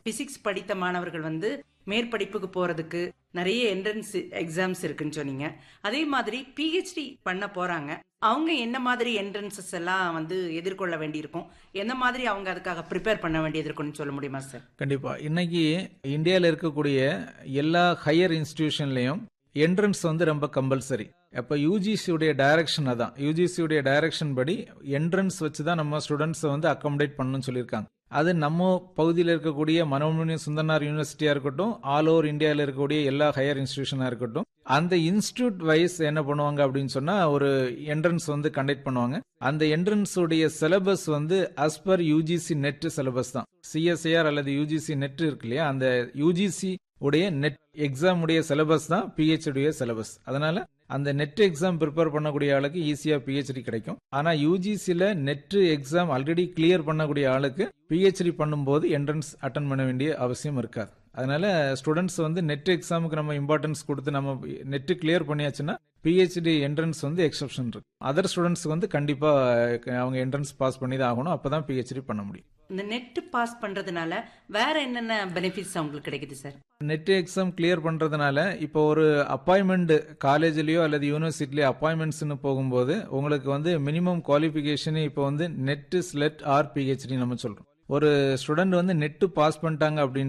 physics படித்த மாணவர்கள் வந்து மேற்படிப்புக்கு போறதுக்கு நிறைய என்ட்ரன்ஸ் எக்ஸாம்ஸ் இருக்குன்னு சொன்னீங்க அதே மாதிரி பிஹெச்டி பண்ண போறாங்க அவங்க என்ன மாதிரி என்ட்ரன்சஸ் எல்லாம் வந்து எதிர்கொள்ள வேண்டியிருக்கும் எந்த மாதிரி அவங்க அதுக்காக ப்ரிப்பேர் பண்ண வேண்டியது இருக்கும்னு சொல்ல முடியுமா சார் கண்டிப்பா இன்னைக்கு இந்தியாவில் இருக்கக்கூடிய எல்லா ஹையர் இன்ஸ்டிடியூஷன்லயும் என்ட்ரன்ஸ் வந்து ரொம்ப கம்பல்சரி அப்போ யூஜிசியுடைய டைரக்ஷன் அதான் யூஜிசியுடைய டைரக்ஷன் படி என்ட்ரன்ஸ் வச்சு தான் நம்ம ஸ்டூடெண்ட்ஸை வந்து அக்காமடேட் பண்ணணும்னு சொல்லியிருக்காங்க அது நம்ம பகுதியில் இருக்கக்கூடிய மனோன்மணி சுந்தர்னார் யூனிவர்சிட்டியா இருக்கட்டும் ஆல் ஓவர் இந்தியாவில் இருக்கக்கூடிய எல்லா ஹையர் இன்ஸ்டிடியூஷனா இருக்கட்டும் அந்த இன்ஸ்டியூட் வைஸ் என்ன பண்ணுவாங்க அப்படின்னு சொன்னா ஒரு என்ட்ரன்ஸ் வந்து கண்டக்ட் பண்ணுவாங்க அந்த என்ட்ரன்ஸ் உடைய சிலபஸ் வந்து as per UGC NET syllabus தான் சிஎஸ்ஐஆர் அல்லது யூஜிசி நெட் இருக்கு இல்லையா அந்த யூஜிசி உடைய நெட் எக்ஸாம் உடைய சிலபஸ் தான் பிஹெச்டி உடைய சிலபஸ் அதனால அந்த நெட் எக்ஸாம் ப்ரிப்பேர் பண்ணக்கூடிய ஆளுக்கு ஈஸியா பிஹெச்டி கிடைக்கும் ஆனா யூஜிசில நெட் எக்ஸாம் ஆல்ரெடி கிளியர் பண்ணக்கூடிய ஆளுக்கு பிஹெச்டி பண்ணும்போது என்ட்ரன்ஸ் அட்டன் பண்ண வேண்டிய அவசியம் இருக்காது அதனால ஸ்டூடெண்ட்ஸ் வந்து நெட் எக்ஸாமுக்கு நம்ம இம்பார்ட்டன்ஸ் கொடுத்து நம்ம நெட் கிளியர் பண்ணியாச்சுன்னா பிஹெச்டி என்ட்ரன்ஸ் வந்து எக்ஸப்ஷன் இருக்கு அதர் ஸ்டூடெண்ட்ஸ்க்கு வந்து கண்டிப்பா அவங்க என்ட்ரன்ஸ் பாஸ் பண்ணி தான் ஆகணும் அப்பதான் பிஹெச்டி பண்ண முடியும் இந்த நெட் பாஸ் பண்றதுனால வேற என்னென்ன பெனிஃபிட்ஸ் அவங்களுக்கு கிடைக்குது சார் நெட் எக்ஸாம் கிளியர் பண்றதுனால இப்போ ஒரு அப்பாயின்மெண்ட் காலேஜ்லயோ அல்லது யூனிவர்சிட்டிலயோ அப்பாயின்மெண்ட்ஸ்னு போகும்போது உங்களுக்கு வந்து மினிமம் குவாலிஃபிகேஷன் இப்போ வந்து நெட் ஸ்லெட் ஆர் பிஹெச்டி நம்ம சொல்றோம் ஒரு ஸ்டூடெண்ட் வந்து நெட் பாஸ் பண்ணிட்டாங்க அப்படின்னு